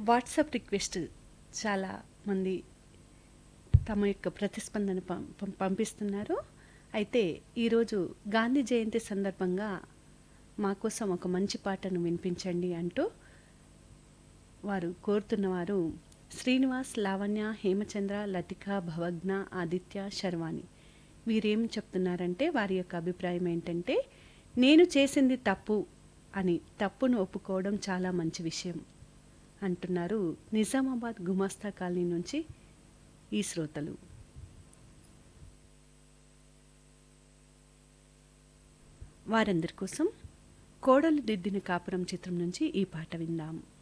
WhatsApp request చాలా మంది తమ యొక్క ప్రతిస్పందన పం- పం- పంపిస్తున్నారు అయితే ఈరోజు గాంధీ జయంతి సందర్భంగా మా కోసం ఒక మంచి పాటను వినిపించండి అంటూ వారు కోరుతున్నవారు శ్రీనివాస్ లావణ్య హేమచంద్ర లతిక భవజ్ఞ ఆదిత్య శర్వాణి వీరేం చెప్తున్నారంటే వారి యొక్క అభిప్రాయం ఏంటంటే నేను చేసింది తప్పు అని తప్పును ఒప్పుకోవడం చాలా మంచి విషయం అంటున్నారు నిజామాబాద్ గుమాస్తా కాలనీ నుంచి ఈ శ్రోతలు వారందరి కోసం కోడలు దిద్దిన కాపురం చిత్రం నుంచి ఈ పాట విందాం